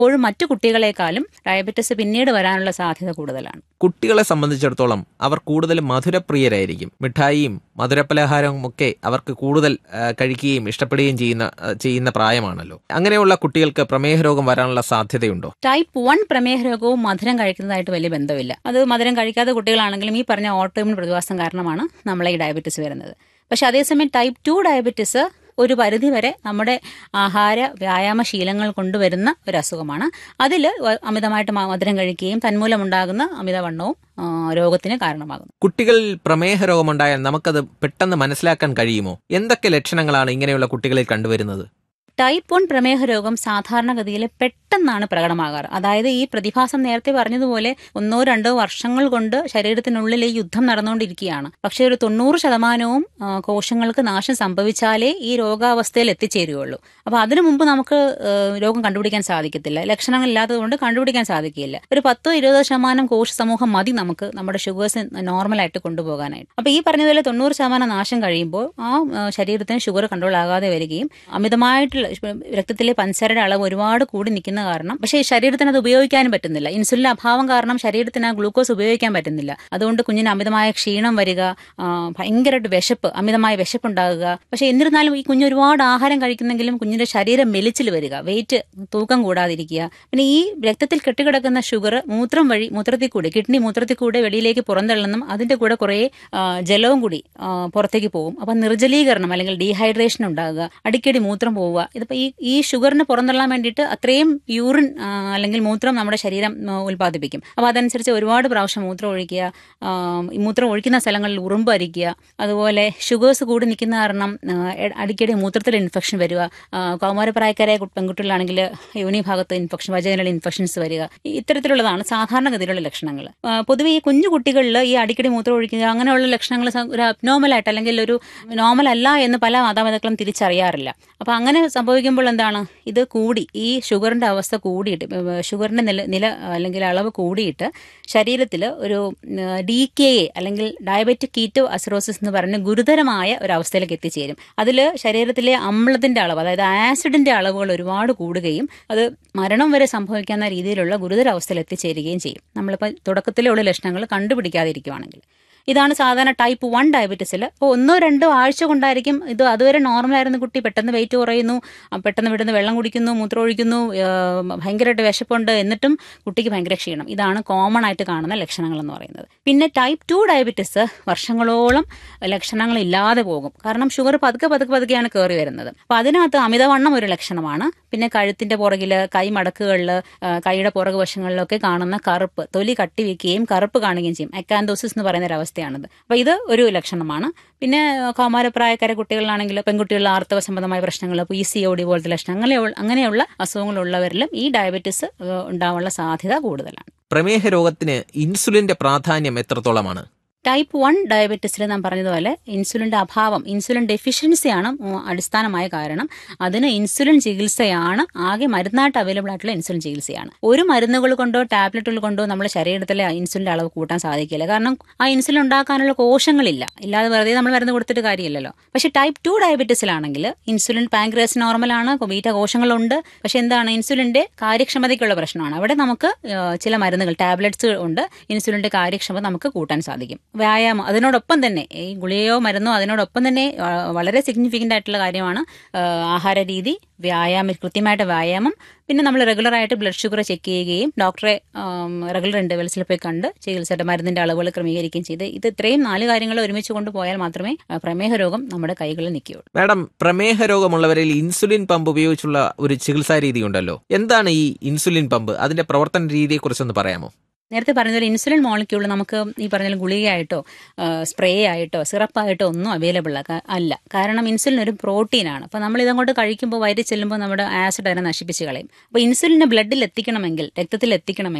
ഇപ്പോഴും മറ്റു കുട്ടികളെക്കാളും ഡയബറ്റിസ് പിന്നീട് വരാനുള്ള സാധ്യത കൂടുതലാണ് കുട്ടികളെ സംബന്ധിച്ചിടത്തോളം അവർ കൂടുതലും മധുരപ്രിയരായിരിക്കും മിഠായിയും മധുരപലഹാരവും ഒക്കെ അവർക്ക് കൂടുതൽ ആ, കഴിക്കുകയും ഇഷ്ടപ്പെടുകയും ചെയ്യുന്ന ആ, ചെയ്യുന്ന പ്രായമാണല്ലോ അങ്ങനെയുള്ള കുട്ടികൾക്ക് പ്രമേഹ രോഗം വരാനുള്ള സാധ്യതയുണ്ടോ ടൈപ്പ് വൺ പ്രമേഹ രോഗവും മധുരം കഴിക്കുന്നതായിട്ട് വലിയ ബന്ധമില്ല അത് മധുരം കഴിക്കാത്ത കുട്ടികളാണെങ്കിലും ഈ പറഞ്ഞ ഓട്ടോയിമ്യൂൺ പ്രതിഭാസം കാരണമാണ് നമ്മളെ ഈ ഡയബറ്റിസ് വരുന്നത് പക്ഷെ അതേസമയം ടൈപ്പ് ടു ഡയബറ്റിസ് ഒരു പരിധി വരെ നമ്മുടെ ആഹാര വ്യായാമ ശീലങ്ങൾ കൊണ്ടുവരുന്ന ഒരു അസുഖമാണ് അതിൽ അമിതമായിട്ട് മ- മധുരം കഴിക്കുകയും തന്മൂലമുണ്ടാകുന്ന അമിതവണ്ണവും ആ, രോഗത്തിന് കാരണമാകുന്നു കുട്ടികളിൽ പ്രമേഹ രോഗമുണ്ടായാൽ നമുക്കത് പെട്ടെന്ന് മനസ്സിലാക്കാൻ കഴിയുമോ എന്തൊക്കെ ലക്ഷണങ്ങളാണ് ഇങ്ങനെയുള്ള കുട്ടികളിൽ കണ്ടുവരുന്നത് ടൈപ്പ് വൺ പ്രമേഹ രോഗം സാധാരണഗതിയിൽ പെട്ടെന്നാണ് പ്രകടമാകാറ് അതായത് ഈ പ്രതിഭാസം നേരത്തെ പറഞ്ഞതുപോലെ ഒന്നോ രണ്ടോ വർഷങ്ങൾ കൊണ്ട് ശരീരത്തിനുള്ളിൽ ഈ യുദ്ധം നടന്നുകൊണ്ടിരിക്കുകയാണ് പക്ഷേ ഒരു തൊണ്ണൂറ് ശതമാനവും ആ, കോശങ്ങൾക്ക് നാശം സംഭവിച്ചാലേ ഈ രോഗാവസ്ഥയിൽ എത്തിച്ചേരുകയുള്ളൂ അപ്പൊ അതിനു മുമ്പ് നമുക്ക് ആ, രോഗം കണ്ടുപിടിക്കാൻ സാധിക്കത്തില്ല ലക്ഷണങ്ങൾ ഇല്ലാത്തതുകൊണ്ട് കണ്ടുപിടിക്കാൻ സാധിക്കില്ല ഒരു പത്തോ ഇരുപതോ ശതമാനം കോശ സമൂഹം മതി നമുക്ക് നമ്മുടെ ഷുഗേഴ്സ് നോർമലായിട്ട് കൊണ്ടുപോകാനായിട്ട് അപ്പൊ ഈ പറഞ്ഞതുപോലെ തൊണ്ണൂറ് ശതമാനം നാശം കഴിയുമ്പോൾ ആ ആ, ശരീരത്തിന് ഷുഗർ കൺട്രോൾ ആകാതെ വരികയും അമിതമായിട്ടുള്ള രക്തത്തിലെ പഞ്ചസാരയുടെ അളവ് ഒരുപാട് കൂടി നിൽക്കുന്ന കാരണം പക്ഷേ ഈ ശരീരത്തിന് അത് ഉപയോഗിക്കാനും പറ്റുന്നില്ല ഇൻസുലിൻ അഭാവം കാരണം ശരീരത്തിന് ആ ഗ്ലൂക്കോസ് ഉപയോഗിക്കാൻ പറ്റുന്നില്ല അതുകൊണ്ട് കുഞ്ഞിന് അമിതമായ ക്ഷീണം വരിക ആ, ഭയങ്കരമായിട്ട് വിശപ്പ് അമിതമായ വിശപ്പ് ഉണ്ടാകുക പക്ഷേ എന്നിരുന്നാലും ഈ കുഞ്ഞ് ഒരുപാട് ആഹാരം കഴിക്കുന്നെങ്കിലും കുഞ്ഞിന്റെ ശരീരം മെലിച്ചിൽ വരിക വെയിറ്റ് തൂക്കം കൂടാതിരിക്കുക പിന്നെ ഈ രക്തത്തിൽ കെട്ടിക്കിടക്കുന്ന ഷുഗർ മൂത്രം വഴി മൂത്രത്തിൽ കൂടി കിഡ്നി മൂത്രത്തിൽ കൂടെ വെളിയിലേക്ക് പുറന്തള്ളുന്നും അതിന്റെ കൂടെ കുറേ ആ, ജലവും കൂടി ആ, പുറത്തേക്ക് പോകും അപ്പൊ നിർജ്ജലീകരണം അല്ലെങ്കിൽ ഡീഹൈഡ്രേഷൻ ഉണ്ടാകുക അടിക്കടി മൂത്രം പോവുക ഇതിപ്പോ ഈ ഈ ഷുഗറിന് പുറന്തള്ളാൻ വേണ്ടിയിട്ട് അത്രയും യൂറിൻ ആ, അല്ലെങ്കിൽ മൂത്രം നമ്മുടെ ശരീരം ആ, ഉൽപ്പാദിപ്പിക്കും അപ്പൊ അതനുസരിച്ച് ഒരുപാട് പ്രാവശ്യം മൂത്രം ഒഴിക്കുക ആ, ഈ മൂത്രം ഒഴിക്കുന്ന സ്ഥലങ്ങളിൽ ഉറുമ്പ് അരിക്കുക അതുപോലെ ഷുഗേഴ്സ് കൂടി നിൽക്കുന്ന കാരണം ആ, എ- അടിക്കടി മൂത്രത്തിൽ ഇൻഫെക്ഷൻ വരിക ആ, കൗമാരപ്രായക്കാരായ കു- പെൺകുട്ടികളാണെങ്കിൽ യോനി ഭാഗത്ത് ഇൻഫെക്ഷൻ വജനൽ ഇൻഫെക്ഷൻസ് വരിക ഈ ഇത്തരത്തിലുള്ളതാണ് സാധാരണഗതിയിലുള്ള ലക്ഷണങ്ങൾ ആ, പൊതുവെ ഈ കുഞ്ഞു കുട്ടികളിൽ ഈ അടിക്കടി മൂത്രം ഒഴിക്കുക അങ്ങനെയുള്ള ലക്ഷണങ്ങൾ സ- ഒരു അബ്നോർമലായിട്ട് അല്ലെങ്കിൽ ഒരു നോർമൽ അല്ല എന്ന് പല മാതാപിതാക്കളും തിരിച്ചറിയാറില്ല അപ്പൊ അങ്ങനെ സംഭവിക്കുമ്പോൾ എന്താണ് ഇത് കൂടി ഈ ഷുഗറിന്റെ അവസ്ഥ കൂടിയിട്ട് ഇപ്പൊ ഷുഗറിന്റെ നില നില അല്ലെങ്കിൽ അളവ് കൂടിയിട്ട് ശരീരത്തിൽ ഒരു ഡി കെ എ അല്ലെങ്കിൽ ഡയബറ്റിക് കീറ്റോ അസിറോസിസ് എന്ന് പറഞ്ഞ ഗുരുതരമായ ഒരു അവസ്ഥയിലേക്ക് എത്തിച്ചേരും അതിൽ ശരീരത്തിലെ അമ്ലത്തിന്റെ അളവ് അതായത് ആസിഡിന്റെ അളവുകൾ ഒരുപാട് കൂടുകയും അത് മരണം വരെ സംഭവിക്കാവുന്ന രീതിയിലുള്ള ഗുരുതര അവസ്ഥയിൽ എത്തിച്ചേരുകയും ചെയ്യും നമ്മളിപ്പോൾ തുടക്കത്തിലുള്ള ലക്ഷണങ്ങൾ കണ്ടുപിടിക്കാതിരിക്കുവാണെങ്കിൽ ഇതാണ് സാധാരണ ടൈപ്പ് വൺ ഡയബറ്റീസിൽ അപ്പോൾ ഒന്നോ രണ്ടോ ആഴ്ച കൊണ്ടായിരിക്കും ഇത് അതുവരെ നോർമലായിരുന്ന കുട്ടി പെട്ടെന്ന് വെയിറ്റ് കുറയുന്നു ആ, പെട്ടെന്ന് വിടുന്ന് വെള്ളം കുടിക്കുന്നു മൂത്രം ഒഴിക്കുന്നു ആ, ഭയങ്കരമായിട്ട് വിശപ്പുണ്ട് എന്നിട്ടും കുട്ടിക്ക് ഭയങ്കര ക്ഷീണം ഇതാണ് കോമൺ ആയിട്ട് കാണുന്ന ലക്ഷണങ്ങൾ എന്ന് പറയുന്നത് പിന്നെ ടൈപ്പ് ടു ഡയബറ്റീസ് വർഷങ്ങളോളം ലക്ഷണങ്ങൾ ഇല്ലാതെ പോകും കാരണം ഷുഗർ പതുക്കെ പതുക്കെ പതുക്കെയാണ് കയറി വരുന്നത് അപ്പോൾ അതിനകത്ത് അമിതവണ്ണം ഒരു ലക്ഷണമാണ് പിന്നെ കഴുത്തിന്റെ പുറകിൽ കൈ മടക്കുകളിൽ കൈയുടെ പുറകു വശങ്ങളിലൊക്കെ കാണുന്ന കറുപ്പ് തൊലി കട്ടി വെക്കുകയും കറുപ്പ് കാണുകയും ചെയ്യും അക്കാന്തോസിസ് എന്ന് പറയുന്ന ഒരു അവസ്ഥയാണിത് അപ്പോൾ ഇത് ഒരു ലക്ഷണമാണ് പിന്നെ കൗമാരപ്രായക്കാരെ കുട്ടികളിലാണെങ്കിൽ പെൺകുട്ടികളിൽ ആർത്തവ സംബന്ധമായ പ്രശ്നങ്ങൾ പി സി ഒ ഡി പോലത്തെ ലക്ഷണം അങ്ങനെയുള്ള അങ്ങനെയുള്ള അസുഖങ്ങളുള്ളവരിലും ഈ ഡയബറ്റിസ് ഏഹ്, ഉണ്ടാവാനുള്ള സാധ്യത കൂടുതലാണ് പ്രമേഹ രോഗത്തിന് ഇൻസുലിന്റെ പ്രാധാന്യം എത്രത്തോളമാണ് ടൈപ്പ് വൺ ഡയബറ്റീസിൽ നാം പറഞ്ഞതുപോലെ ഇൻസുലിന്റെ അഭാവം ഇൻസുലിൻ ഡെഫിഷ്യൻസിയാണ് ഉം, അടിസ്ഥാനമായ കാരണം അതിന് ഇൻസുലിൻ ചികിത്സയാണ് ആകെ മരുന്നായിട്ട് അവൈലബിൾ ആയിട്ടുള്ള ഇൻസുലിൻ ചികിത്സയാണ് ഒരു മരുന്നുകൾ കൊണ്ടോ ടാബ്ലറ്റുകൾ കൊണ്ടോ നമ്മുടെ ശരീരത്തിലെ ഇൻസുലിന്റെ അളവ് കൂട്ടാൻ സാധിക്കില്ല കാരണം ആ ഇൻസുലിൻ ഉണ്ടാക്കാനുള്ള കോശങ്ങളില്ല ഇല്ലാതെ വെറുതെ നമ്മൾ മരുന്ന് കൊടുത്തിട്ട് കാര്യമില്ലല്ലോ പക്ഷെ ടൈപ്പ് ടു ഡയബറ്റീസിലാണെങ്കിൽ ഇൻസുലിൻ പാങ്ക്രിയാസ് നോർമലാണ് ബീറ്റ കോശങ്ങളുണ്ട് പക്ഷെ എന്താണ് ഇൻസുലിന്റെ കാര്യക്ഷമതയ്ക്കുള്ള പ്രശ്നമാണ് അവിടെ നമുക്ക് ആ, ചില മരുന്നുകൾ ടാബ്ലറ്റ്സ് ഉണ്ട് ഇൻസുലിന്റെ കാര്യക്ഷമത നമുക്ക് കൂട്ടാൻ സാധിക്കും വ്യായാമം അതിനോടൊപ്പം തന്നെ ഈ ഗുളികയോ മരുന്നോ അതിനോടൊപ്പം തന്നെ ആ, വളരെ സിഗ്നിഫിക്കന്റ് ആയിട്ടുള്ള കാര്യമാണ് ആ, ആഹാര രീതി വ്യായാമം കൃത്യമായിട്ട് വ്യായാമം പിന്നെ നമ്മൾ റെഗുലർ ആയിട്ട് ബ്ലഡ് ഷുഗർ ചെക്ക് ചെയ്യുകയും ഡോക്ടറെ റെഗുലർ ഇന്റർവെൽസിൽ പോയി കണ്ട് ചികിത്സയുടെ മരുന്നിന്റെ അളവുകൾ ക്രമീകരിക്കുകയും ചെയ്ത് ഇത് ഇത്രയും നാല് കാര്യങ്ങൾ ഒരുമിച്ച് കൊണ്ടുപോയാൽ മാത്രമേ ആ, പ്രമേഹ രോഗം നമ്മുടെ കൈകളിൽ നിൽക്കുകയുള്ളൂ മാഡം പ്രമേഹ രോഗമുള്ളവരിൽ ഇൻസുലിൻ പമ്പ് ഉപയോഗിച്ചുള്ള ഒരു ചികിത്സാ രീതി ഉണ്ടല്ലോ എന്താണ് ഈ ഇൻസുലിൻ പമ്പ് അതിന്റെ പ്രവർത്തന രീതിയെക്കുറിച്ചൊന്ന് പറയാമോ നേരത്തെ പറഞ്ഞ ഇൻസുലിൻ മോളിക്യൂൾ നമുക്ക് ഈ പറഞ്ഞ ഗുളികയായിട്ടോ സ്പ്രേ ആയിട്ടോ സിറപ്പായിട്ടോ ഒന്നും അവൈലബിൾ അല്ല കാരണം ഇൻസുലിൻ ഒരു പ്രോട്ടീനാണ് അപ്പോൾ നമ്മൾ ഇതങ്ങോട്ട് കഴിക്കുമ്പോൾ വയറ്റിൽ ചെല്ലുമ്പോൾ നമ്മുടെ ആസിഡ് അതിനെ നശിപ്പിച്ച് കളയും അപ്പോൾ ഇൻസുലിനെ ബ്ലഡിൽ എത്തിക്കണമെങ്കിൽ രക്തത്തിൽ എത്തിക്കണമെങ്കിൽ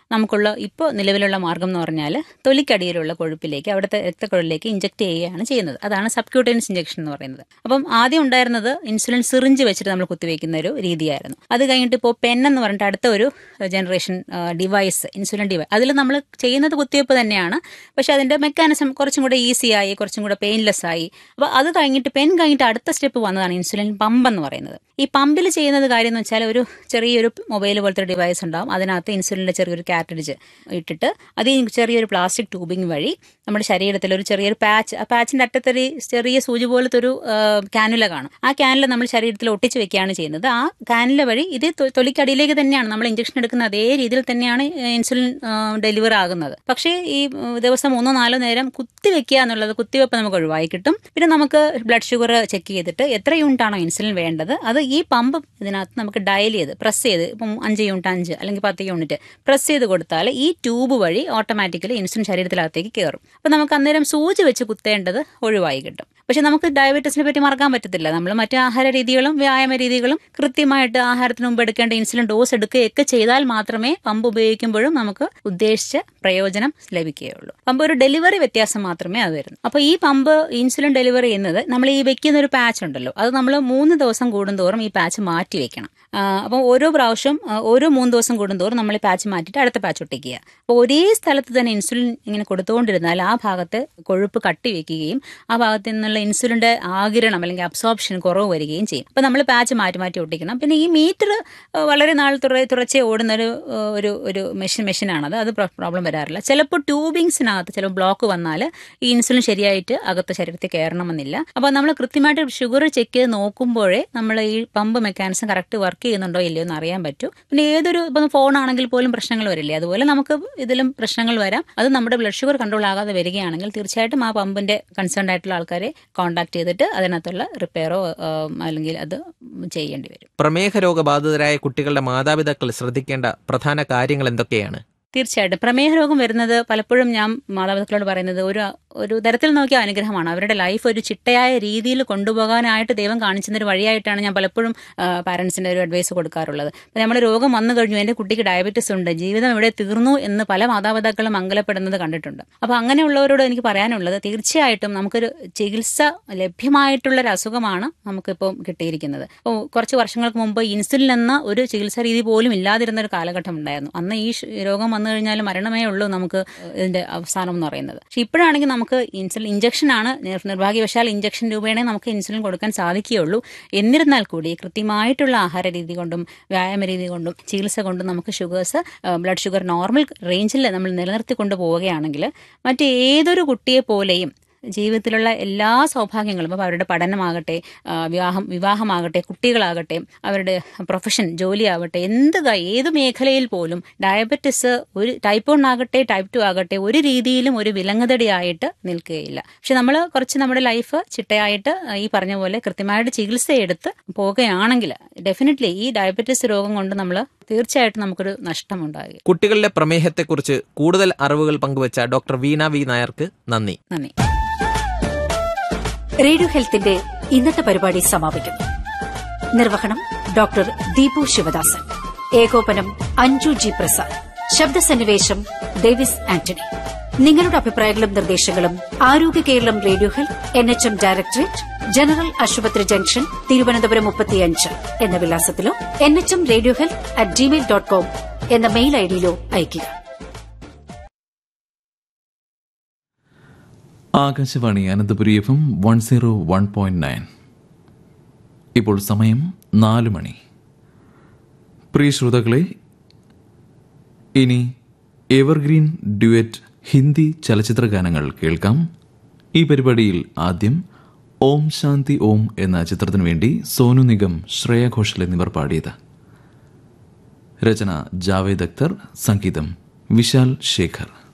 നമുക്കുള്ള ഇപ്പോൾ നിലവിലുള്ള മാർഗം എന്ന് പറഞ്ഞാൽ തൊലിക്കടിയിലുള്ള കൊഴുപ്പിലേക്ക് അവിടുത്തെ രക്തക്കൊഴലിലേക്ക് ഇഞ്ചക്ട് ചെയ്യുകയാണ് ചെയ്യുന്നത് അതാണ് സബ്ക്യൂട്ടേനിയസ് ഇഞ്ചക്ഷൻ എന്ന് പറയുന്നത് അപ്പം ആദ്യം ഉണ്ടായിരുന്നത് ഇൻസുലിൻ സിറിഞ്ച് വെച്ചിട്ട് നമ്മൾ കുത്തിവെക്കുന്ന ഒരു രീതിയായിരുന്നു അത് കഴിഞ്ഞിട്ട് ഇപ്പോൾ പെൻ എന്ന് പറഞ്ഞിട്ട് അടുത്ത ഒരു ജനറേഷൻ ഡിവൈസ് ഇൻസുലിൻ ഡിവൈസ് അതിൽ നമ്മൾ ചെയ്യുന്നത് കുത്തിവെപ്പ് തന്നെയാണ് പക്ഷെ അതിന്റെ മെക്കാനിസം കുറച്ചും കൂടെ ഈസി ആയി കുറച്ചും കൂടെ പെയിൻലെസ് ആയി അപ്പോൾ അത് കഴിഞ്ഞിട്ട് പെൻ കഴിഞ്ഞിട്ട് അടുത്ത സ്റ്റെപ്പ് വന്നതാണ് ഇൻസുലിൻ പമ്പ് എന്ന് പറയുന്നത് ഈ പമ്പിൽ ചെയ്യുന്നത് കാര്യം എന്ന് വെച്ചാൽ ഒരു ചെറിയൊരു മൊബൈൽ പോലത്തെ ഒരു ഡിവൈസ് ഉണ്ടാവും അതിനകത്ത് ഇൻസുലിൻ്റെ ചെറിയൊരു കാറ്ററിജ് ഇട്ടിട്ട് അത് ഈ ചെറിയൊരു പ്ലാസ്റ്റിക് ട്യൂബിംഗ് വഴി നമ്മുടെ ശരീരത്തിൽ ഒരു ചെറിയൊരു പാച്ച് ആ പാച്ചിന്റെ അറ്റത്തൊരു ചെറിയ സൂചി പോലത്തെ ഒരു കാനുല കാണും ആ കാനുല നമ്മൾ ശരീരത്തിൽ ഒട്ടിച്ച് വെക്കുകയാണ് ചെയ്യുന്നത് ആ കാനുല വഴി ഇത് തൊ- തൊലിക്കടിയിലേക്ക് തന്നെയാണ് നമ്മൾ ഇഞ്ചക്ഷൻ എടുക്കുന്ന അതേ രീതിയിൽ തന്നെയാണ് ഇൻസുലിൻ ഡെലിവർ ആകുന്നത് പക്ഷേ ഈ ഉം, ദിവസം മൂന്നോ നാലോ നേരം കുത്തിവെക്കുക എന്നുള്ളത് കുത്തിവെപ്പ് നമുക്ക് ഒഴിവായി കിട്ടും പിന്നെ നമുക്ക് ബ്ലഡ് ഷുഗർ ചെക്ക് ചെയ്തിട്ട് എത്ര യൂണിറ്റ് ആണോ ഇൻസുലിൻ വേണ്ടത് അത് ഈ പമ്പ് ഇതിനകത്ത് നമുക്ക് ഡയൽ ചെയ്ത് പ്രസ് ചെയ്ത് ഇപ്പം അഞ്ച് യൂണിറ്റ് അഞ്ച് അല്ലെങ്കിൽ പത്ത് യൂണിറ്റ് പ്രസ് ചെയ്ത് കൊടുത്താൽ ഈ ട്യൂബ് വഴി ഓട്ടോമാറ്റിക്കലി ഇൻസുലിൻ ശരീരത്തിനകത്തേക്ക് കയറും അപ്പം നമുക്ക് അന്നേരം സൂചി വെച്ച് കുത്തേണ്ടത് ഒഴിവായി കിട്ടും പക്ഷെ നമുക്ക് ഡയബറ്റീസിനെ പറ്റി മറക്കാൻ പറ്റത്തില്ല നമ്മൾ മറ്റു ആഹാര രീതികളും വ്യായാമ രീതികളും കൃത്യമായിട്ട് ആഹാരത്തിന് മുമ്പ് എടുക്കേണ്ട ഇൻസുലിൻ ഡോസ് എടുക്കുകയൊക്കെ ചെയ്താൽ മാത്രമേ പമ്പ് ഉപയോഗിക്കുമ്പോഴും നമുക്ക് ഉദ്ദേശിച്ച പ്രയോജനം ലഭിക്കുകയുള്ളൂ പമ്പ് ഒരു ഡെലിവറി വ്യത്യാസം മാത്രമേ അത് വരുന്നു അപ്പോൾ ഈ പമ്പ് ഇൻസുലിൻ ഡെലിവറി ചെയ്യുന്നത് നമ്മൾ ഈ വെക്കുന്ന ഒരു പാച്ച് ഉണ്ടല്ലോ അത് നമ്മൾ മൂന്ന് ദിവസം കൂടുന്തോറും ഈ പാച്ച് മാറ്റി വെക്കണം അപ്പോൾ ഓരോ പ്രാവശ്യം ആ, ഓരോ മൂന്ന് ദിവസം കൂടുന്തോറും നമ്മൾ ഈ പാച്ച് മാറ്റിയിട്ട് അടുത്ത പാച്ച് ഒട്ടിക്കുക അപ്പോൾ ഒരേ സ്ഥലത്ത് തന്നെ ഇൻസുലിൻ ഇങ്ങനെ കൊടുത്തുകൊണ്ടിരുന്നാൽ ആ ഭാഗത്ത് കൊഴുപ്പ് കട്ടി വെക്കുകയും ആ ഭാഗത്ത് നിന്നുള്ള ഇൻസുലിന്റെ ആകിരണം അല്ലെങ്കിൽ അബ്സോർപ്ഷൻ കുറവ് വരികയും ചെയ്യും അപ്പോൾ നമ്മൾ പാച്ച് മാറ്റി മാറ്റി ഒട്ടിക്കണം പിന്നെ ഈ മീറ്റർ വളരെ നാൾ തുറ തുറച്ചേ ഓടുന്ന ഒരു ആ, ഒരു ഒരു മെഷീൻ മെഷീനാണത് അത് പ്രോബ്ലം വരാറില്ല ചിലപ്പോൾ ട്യൂബിങ്സിനകത്ത് ചിലപ്പോൾ ബ്ലോക്ക് വന്നാൽ ഈ ഇൻസുലിൻ ശരിയായിട്ട് അകത്ത് ശരീരത്തിൽ കയറണമെന്നില്ല അപ്പോൾ നമ്മൾ കൃത്യമായിട്ട് ഷുഗർ ചെക്ക് ചെയ്ത് നോക്കുമ്പോഴേ നമ്മൾ ഈ പമ്പ് മെക്കാനിസം കറക്റ്റ് വർക്ക് ചെയ്യുന്നുണ്ടോ ഇല്ലയോ എന്ന് അറിയാൻ പറ്റും പിന്നെ ഏതൊരു ഇപ്പം ഫോൺ ആണെങ്കിൽ പോലും പ്രശ്നങ്ങൾ വരില്ലേ അതുപോലെ നമുക്ക് ഇതിലും പ്രശ്നങ്ങൾ വരാം അത് നമ്മുടെ ബ്ലഡ് ഷുഗർ കൺട്രോൾ ആകാതെ വരികയാണെങ്കിൽ തീർച്ചയായിട്ടും ആ പമ്പിന്റെ കൺസേൺ ആയിട്ടുള്ള ആൾക്കാരെ കോൺടാക്ട് ചെയ്തിട്ട് അതിനകത്തുള്ള റിപ്പയറോ അല്ലെങ്കിൽ അത് ചെയ്യേണ്ടി വരും പ്രമേഹ രോഗബാധിതരായ കുട്ടികളുടെ മാതാപിതാക്കൾ ശ്രദ്ധിക്കേണ്ട പ്രധാന കാര്യങ്ങൾ എന്തൊക്കെയാണ് തീർച്ചയായിട്ടും പ്രമേഹ രോഗം വരുന്നത് പലപ്പോഴും ഞാൻ മാതാപിതാക്കളോട് പറയുന്നത് ഒരു ഒരു തരത്തിൽ നോക്കിയ അനുഗ്രഹമാണ് അവരുടെ ലൈഫ് ഒരു ചിട്ടയായ രീതിയിൽ കൊണ്ടുപോകാനായിട്ട് ദൈവം കാണിച്ചുന്ന ഒരു വഴിയായിട്ടാണ് ഞാൻ പലപ്പോഴും പാരൻസിന്റെ ഒരു അഡ്വൈസ് കൊടുക്കാറുള്ളത് അപ്പോൾ നമ്മൾ രോഗം വന്നു കഴിഞ്ഞു എൻ്റെ കുട്ടിക്ക് ഡയബറ്റീസ് ഉണ്ട് ജീവിതം ഇവിടെ തീർന്നു എന്ന് പല മാതാപിതാക്കളും മംഗലപ്പെടുന്നത് കണ്ടിട്ടുണ്ട് അപ്പോൾ അങ്ങനെയുള്ളവരോട് എനിക്ക് പറയാനുള്ളത് തീർച്ചയായിട്ടും നമുക്കൊരു ചികിത്സ ലഭ്യമായിട്ടുള്ള ഒരു അസുഖമാണ് നമുക്കിപ്പോൾ കിട്ടിയിരിക്കുന്നത് അപ്പോൾ കുറച്ച് വർഷങ്ങൾക്ക് മുമ്പ് ഇൻസുലിൻ എന്ന ഒരു ചികിത്സാ രീതി പോലും ഇല്ലാതിരുന്ന ഒരു കാലഘട്ടം ഉണ്ടായിരുന്നു അന്ന് ഈ ഷ് രോഗം വന്നു കഴിഞ്ഞാൽ മരണമേ ഉള്ളൂ നമുക്ക് ഇതിന്റെ അവസാനം എന്ന് പറയുന്നത് പക്ഷെ ഇപ്പോഴാണെങ്കിൽ നമുക്ക് ഇൻസുലിൻ ഇഞ്ചക്ഷൻ ആണ് നിർ- നിർഭാഗ്യവശാൽ ഇഞ്ചക്ഷൻ രൂപേണേ നമുക്ക് ഇൻസുലിൻ കൊടുക്കാൻ സാധിക്കുകയുള്ളൂ എന്നിരുന്നാൽ കൂടി കൃത്യമായിട്ടുള്ള ആഹാര രീതി കൊണ്ടും വ്യായാമ രീതി കൊണ്ടും ചികിത്സ കൊണ്ടും നമുക്ക് ഷുഗേഴ്സ് ബ്ലഡ് ഷുഗർ നോർമൽ റേഞ്ചിൽ നമ്മൾ നിലനിർത്തി കൊണ്ടുപോവുകയാണെങ്കിൽ മറ്റേതൊരു കുട്ടിയെ പോലെയും ജീവിതത്തിലുള്ള എല്ലാ സൗഭാഗ്യങ്ങളും ഇപ്പോൾ അവരുടെ പഠനമാകട്ടെ ആ, വിവാഹം വിവാഹമാകട്ടെ കുട്ടികളാകട്ടെ അവരുടെ പ്രൊഫഷൻ ജോലിയാവട്ടെ എന്ത് ക- ഏത് മേഖലയിൽ പോലും ഡയബറ്റിസ് ഒരു ടൈപ്പ് വൺ ആകട്ടെ ടൈപ്പ് ടു ആകട്ടെ ഒരു രീതിയിലും ഒരു വിലങ്ങതടിയായിട്ട് നിൽക്കുകയില്ല പക്ഷെ നമ്മൾ കുറച്ച് നമ്മുടെ ലൈഫ് ചിട്ടയായിട്ട് ഈ പറഞ്ഞ പോലെ കൃത്യമായിട്ട് ചികിത്സയെടുത്ത് പോകുകയാണെങ്കിൽ ഡെഫിനറ്റ്ലി ഈ ഡയബറ്റിസ് രോഗം കൊണ്ട് നമ്മൾ തീർച്ചയായിട്ടും നമുക്കൊരു നഷ്ടമുണ്ടാകുക കുട്ടികളിലെ പ്രമേഹത്തെക്കുറിച്ച് കൂടുതൽ അറിവുകൾ പങ്കുവച്ച ഡോക്ടർ വീണ വി നായർക്ക് നന്ദി നന്ദി റേഡിയോ ഹെൽത്തിന്റെ ഇന്നത്തെ പരിപാടി സമാപിക്കുന്നു നിർവഹണം ഡോക്ടർ ദീപു ശിവദാസൻ ഏകോപനം അഞ്ജു ജി പ്രസാദ് ശബ്ദസന്നിവേശം ഡേവിസ് ആന്റണി നിങ്ങളുടെ അഭിപ്രായങ്ങളും നിർദ്ദേശങ്ങളും Arogya Keralam radio health N H M directorate general ആശുപത്രി ജംഗ്ഷൻ തിരുവനന്തപുരം മുപ്പത്തിയഞ്ച് എന്ന വിലാസത്തിലോ N H M radio health at Gmail dot com എന്ന മെയിൽ ഐഡിയിലോ അയയ്ക്കുക Akashvani Ananthapuri F M one zero one point nine ഇപ്പോൾ സമയം നാല് മണി പ്രിയ ശ്രോതാക്കളെ ഇനി എവർഗ്രീൻ ഡ്യുവറ്റ് ഹിന്ദി ചലച്ചിത്ര ഗാനങ്ങൾ കേൾക്കാം ഈ പരിപാടിയിൽ ആദ്യം ഓം ശാന്തി ഓം എന്ന ചിത്രത്തിനു വേണ്ടി സോനു നിഗം ശ്രേയ ഘോഷൽ എന്നിവർ പാടിയത് രചന ജാവേദ് അക്തർ സംഗീതം വിശാൽ ശേഖർ